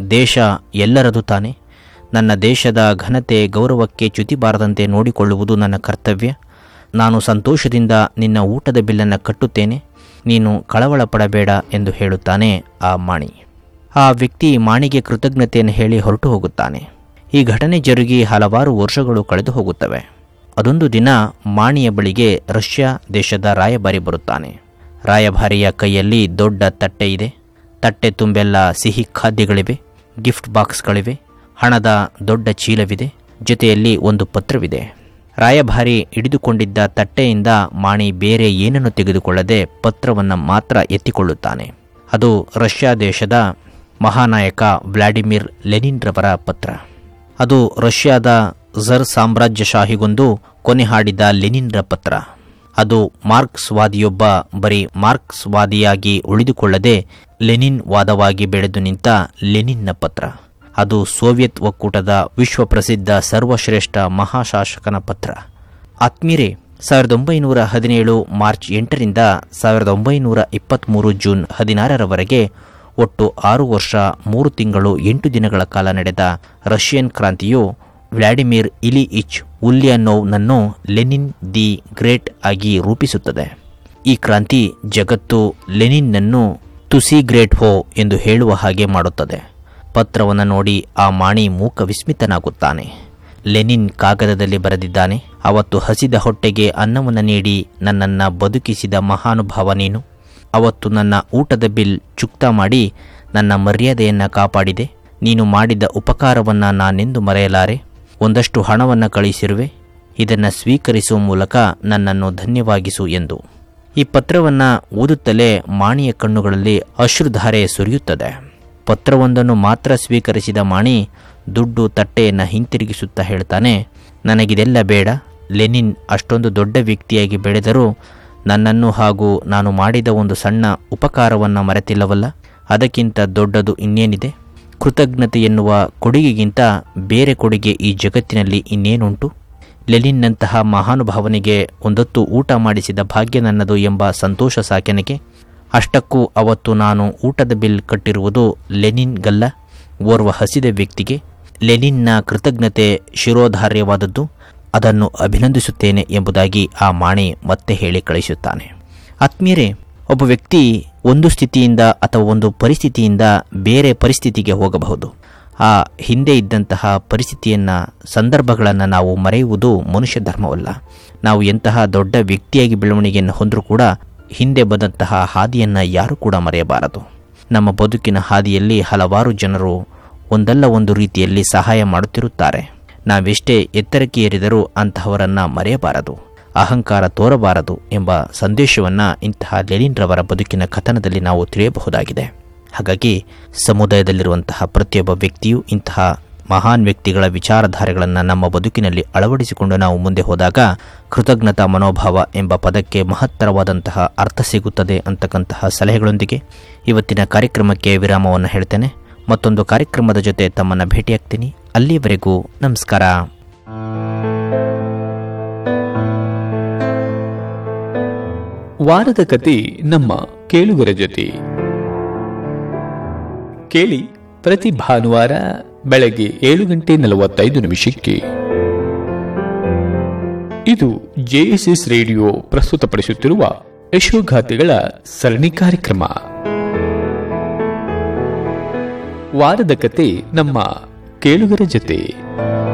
ದೇಶ ಎಲ್ಲರದು ತಾನೆ ನನ್ನ ದೇಶದ ಘನತೆ ಗೌರವಕ್ಕೆ ಚ್ಯುತಿ ಬಾರದಂತೆ ನೋಡಿಕೊಳ್ಳುವುದು ನನ್ನ ಕರ್ತವ್ಯ ನಾನು ಸಂತೋಷದಿಂದ ನಿನ್ನ ಊಟದ ಬಿಲ್ಲನ್ನು ಕಟ್ಟುತ್ತೇನೆ ನೀನು ಕಳವಳ ಪಡಬೇಡ ಎಂದು ಹೇಳುತ್ತಾನೆ ಆ ಮಾಣಿ ಆ ವ್ಯಕ್ತಿ ಮಾಣಿಗೆ ಕೃತಜ್ಞತೆಯನ್ನು ಹೇಳಿ ಹೊರಟು ಹೋಗುತ್ತಾನೆ ಈ ಘಟನೆ ಜರುಗಿ ಹಲವಾರು ವರ್ಷಗಳು ಕಳೆದು ಹೋಗುತ್ತವೆ ಅದೊಂದು ದಿನ ಮಾಣಿಯ ಬಳಿಗೆ ರಷ್ಯಾ ದೇಶದ ರಾಯಭಾರಿ ಬರುತ್ತಾನೆ ರಾಯಭಾರಿಯ ಕೈಯಲ್ಲಿ ದೊಡ್ಡ ತಟ್ಟೆ ಇದೆ ತಟ್ಟೆ ತುಂಬೆಲ್ಲ ಸಿಹಿ ಖಾದ್ಯಗಳಿವೆ ಗಿಫ್ಟ್ ಬಾಕ್ಸ್ಗಳಿವೆ ಹಣದ ದೊಡ್ಡ ಚೀಲವಿದೆ ಜೊತೆಯಲ್ಲಿ ಒಂದು ಪತ್ರವಿದೆ ರಾಯಭಾರಿ ಹಿಡಿದುಕೊಂಡಿದ್ದ ತಟ್ಟೆಯಿಂದ ಮಾಣಿ ಬೇರೆ ಏನನ್ನು ತೆಗೆದುಕೊಳ್ಳದೆ ಪತ್ರವನ್ನು ಮಾತ್ರ ಎತ್ತಿಕೊಳ್ಳುತ್ತಾನೆ ಅದು ರಷ್ಯಾ ದೇಶದ ಮಹಾನಾಯಕ ವ್ಲಾಡಿಮಿರ್ ಲೆನಿನ್ರವರ ಪತ್ರ ಅದು ರಷ್ಯಾದ ಝರ್ ಸಾಮ್ರಾಜ್ಯಶಾಹಿಗೊಂದು ಕೊನೆ ಹಾಡಿದ ಲೆನಿನ್ರ ಪತ್ರ ಅದು ಮಾರ್ಕ್ಸ್ವಾದಿಯೊಬ್ಬ ಬರೀ ಮಾರ್ಕ್ಸ್ವಾದಿಯಾಗಿ ಉಳಿದುಕೊಳ್ಳದೆ ಲೆನಿನ್ ವಾದವಾಗಿ ಬೆಳೆದು ನಿಂತ ಲೆನಿನ್ನ ಪತ್ರ ಅದು ಸೋವಿಯತ್ ಒಕ್ಕೂಟದ ವಿಶ್ವಪ್ರಸಿದ್ಧ ಸರ್ವಶ್ರೇಷ್ಠ ಮಹಾಶಾಸಕನ ಪತ್ರ ಆತ್ಮೀರೆ ಸಾವಿರದ ಒಂಬೈನೂರ ಹದಿನೇಳು ಮಾರ್ಚ್ ಎಂಟರಿಂದ ಸಾವಿರದ ಒಂಬೈನೂರ ಇಪ್ಪತ್ತ್ಮೂರು ಜೂನ್ ಹದಿನಾರರವರೆಗೆ ಒಟ್ಟು ಆರು ವರ್ಷ ಮೂರು ತಿಂಗಳು ಎಂಟು ದಿನಗಳ ಕಾಲ ನಡೆದ ರಷ್ಯನ್ ಕ್ರಾಂತಿಯು ವ್ಲಾಡಿಮಿರ್ ಇಲಿಇಚ್ ಉಲ್ಯಾನೋವ್ನನ್ನು ಲೆನಿನ್ ದಿ ಗ್ರೇಟ್ ಆಗಿ ರೂಪಿಸುತ್ತದೆ ಈ ಕ್ರಾಂತಿ ಜಗತ್ತು ಲೆನಿನ್ನನ್ನು ತುಸಿ ಗ್ರೇಟ್ ಹೋ ಎಂದು ಹೇಳುವ ಹಾಗೆ ಮಾಡುತ್ತದೆ ಪತ್ರವನ್ನು ನೋಡಿ ಆ ಮಾಣಿ ಮೂಕ ವಿಸ್ಮಿತನಾಗುತ್ತಾನೆ ಲೆನಿನ್ ಕಾಗದದಲ್ಲಿ ಬರೆದಿದ್ದಾನೆ ಅವತ್ತು ಹಸಿದ ಹೊಟ್ಟೆಗೆ ಅನ್ನವನ್ನು ನೀಡಿ ನನ್ನನ್ನು ಬದುಕಿಸಿದ ಮಹಾನುಭಾವ ನೀನು ಅವತ್ತು ನನ್ನ ಊಟದ ಬಿಲ್ ಚುಕ್ತಾ ಮಾಡಿ ನನ್ನ ಮರ್ಯಾದೆಯನ್ನು ಕಾಪಾಡಿದೆ ನೀನು ಮಾಡಿದ ಉಪಕಾರವನ್ನು ನಾನೆಂದು ಮರೆಯಲಾರೆ ಒಂದಷ್ಟು ಹಣವನ್ನು ಕಳಿಸಿರುವೆ ಇದನ್ನು ಸ್ವೀಕರಿಸುವ ಮೂಲಕ ನನ್ನನ್ನು ಧನ್ಯವಾಗಿಸು ಎಂದು ಈ ಪತ್ರವನ್ನು ಓದುತ್ತಲೇ ಮಾಣಿಯ ಕಣ್ಣುಗಳಲ್ಲಿ ಅಶ್ರುಧಾರೆ ಸುರಿಯುತ್ತದೆ ಪತ್ರವೊಂದನ್ನು ಮಾತ್ರ ಸ್ವೀಕರಿಸಿದ ಮಾಣಿ ದುಡ್ಡು ತಟ್ಟೆಯನ್ನು ಹಿಂತಿರುಗಿಸುತ್ತಾ ಹೇಳ್ತಾನೆ ನನಗಿದೆಲ್ಲ ಬೇಡ ಲೆನಿನ್ ಅಷ್ಟೊಂದು ದೊಡ್ಡ ವ್ಯಕ್ತಿಯಾಗಿ ಬೆಳೆದರೂ ನನ್ನನ್ನು ಹಾಗೂ ನಾನು ಮಾಡಿದ ಒಂದು ಸಣ್ಣ ಉಪಕಾರವನ್ನು ಮರೆತಿಲ್ಲವಲ್ಲ ಅದಕ್ಕಿಂತ ದೊಡ್ಡದು ಇನ್ನೇನಿದೆ ಕೃತಜ್ಞತೆ ಎನ್ನುವ ಕೊಡುಗೆಗಿಂತ ಬೇರೆ ಕೊಡುಗೆ ಈ ಜಗತ್ತಿನಲ್ಲಿ ಇನ್ನೇನುಂಟು ಲೆನಿನ್ನಂತಹ ಮಹಾನುಭಾವನಿಗೆ ಒಂದೊತ್ತು ಊಟ ಮಾಡಿಸಿದ ಭಾಗ್ಯ ನನ್ನದು ಎಂಬ ಸಂತೋಷ ಸಾಕೆನಗೆ ಅಷ್ಟಕ್ಕೂ ಅವತ್ತು ನಾನು ಊಟದ ಬಿಲ್ ಕಟ್ಟಿರುವುದು ಲೆನಿನ್ಗಲ್ಲ ಓರ್ವ ಹಸಿದ ವ್ಯಕ್ತಿಗೆ ಲೆನಿನ್ನ ಕೃತಜ್ಞತೆ ಶಿರೋಧಾರ್ಯವಾದದ್ದು ಅದನ್ನು ಅಭಿನಂದಿಸುತ್ತೇನೆ ಎಂಬುದಾಗಿ ಆ ಮಾಣಿ ಮತ್ತೆ ಹೇಳಿ ಕಳಿಸುತ್ತಾನೆ ಆತ್ಮೀಯರೇ ಒಬ್ಬ ವ್ಯಕ್ತಿ ಒಂದು ಸ್ಥಿತಿಯಿಂದ ಅಥವಾ ಒಂದು ಪರಿಸ್ಥಿತಿಯಿಂದ ಬೇರೆ ಪರಿಸ್ಥಿತಿಗೆ ಹೋಗಬಹುದು ಆ ಹಿಂದೆ ಇದ್ದಂತಹ ಪರಿಸ್ಥಿತಿಯನ್ನು ಸಂದರ್ಭಗಳನ್ನು ನಾವು ಮರೆಯುವುದು ಮನುಷ್ಯ ಧರ್ಮವಲ್ಲ ನಾವು ಎಂತಹ ದೊಡ್ಡ ವ್ಯಕ್ತಿಯಾಗಿ ಬೆಳವಣಿಗೆಯನ್ನು ಹೊಂದರೂ ಕೂಡ ಹಿಂದೆ ಬಂದಂತಹ ಹಾದಿಯನ್ನು ಯಾರೂ ಕೂಡ ಮರೆಯಬಾರದು ನಮ್ಮ ಬದುಕಿನ ಹಾದಿಯಲ್ಲಿ ಹಲವಾರು ಜನರು ಒಂದಲ್ಲ ಒಂದು ರೀತಿಯಲ್ಲಿ ಸಹಾಯ ಮಾಡುತ್ತಿರುತ್ತಾರೆ ನಾವೆಷ್ಟೇ ಎತ್ತರಕ್ಕೆ ಏರಿದರೂ ಅಂತಹವರನ್ನು ಮರೆಯಬಾರದು ಅಹಂಕಾರ ತೋರಬಾರದು ಎಂಬ ಸಂದೇಶವನ್ನು ಇಂತಹ ಲೆನಿನ್ರವರ ಬದುಕಿನ ಕಥನದಲ್ಲಿ ನಾವು ತಿಳಿಯಬಹುದಾಗಿದೆ ಹಾಗಾಗಿ ಸಮುದಾಯದಲ್ಲಿರುವಂತಹ ಪ್ರತಿಯೊಬ್ಬ ವ್ಯಕ್ತಿಯೂ ಇಂತಹ ಮಹಾನ್ ವ್ಯಕ್ತಿಗಳ ವಿಚಾರಧಾರೆಗಳನ್ನು ನಮ್ಮ ಬದುಕಿನಲ್ಲಿ ಅಳವಡಿಸಿಕೊಂಡು ನಾವು ಮುಂದೆ ಹೋದಾಗ ಕೃತಜ್ಞತಾ ಮನೋಭಾವ ಎಂಬ ಪದಕ್ಕೆ ಮಹತ್ತರವಾದಂತಹ ಅರ್ಥ ಸಿಗುತ್ತದೆ ಅಂತಕ್ಕಂತಹ ಸಲಹೆಗಳೊಂದಿಗೆ ಇವತ್ತಿನ ಕಾರ್ಯಕ್ರಮಕ್ಕೆ ವಿರಾಮವನ್ನು ಹೇಳ್ತೇನೆ ಮತ್ತೊಂದು ಕಾರ್ಯಕ್ರಮದ ಜೊತೆ ತಮ್ಮನ್ನು ಭೇಟಿಯಾಗ್ತೀನಿ ಅಲ್ಲಿವರೆಗೂ ನಮಸ್ಕಾರ ವಾರದ ಕತೆ ನಮ್ಮ ಕೇಳುಗರ ಜೊತೆ ಕೇಳಿ ಪ್ರತಿ ಭಾನುವಾರ ಬೆಳಗ್ಗೆ ಏಳು ಗಂಟೆ ನಲವತ್ತೈದು ನಿಮಿಷಕ್ಕೆ ಇದು ಜೆಎಸ್ಎಸ್ ರೇಡಿಯೋ ಪ್ರಸ್ತುತಪಡಿಸುತ್ತಿರುವ ಯಶೋಗಾಥೆಗಳ ಸರಣಿ ಕಾರ್ಯಕ್ರಮ ವಾರದ ಕತೆ ನಮ್ಮ ಕೇಳುಗರ ಜೊತೆ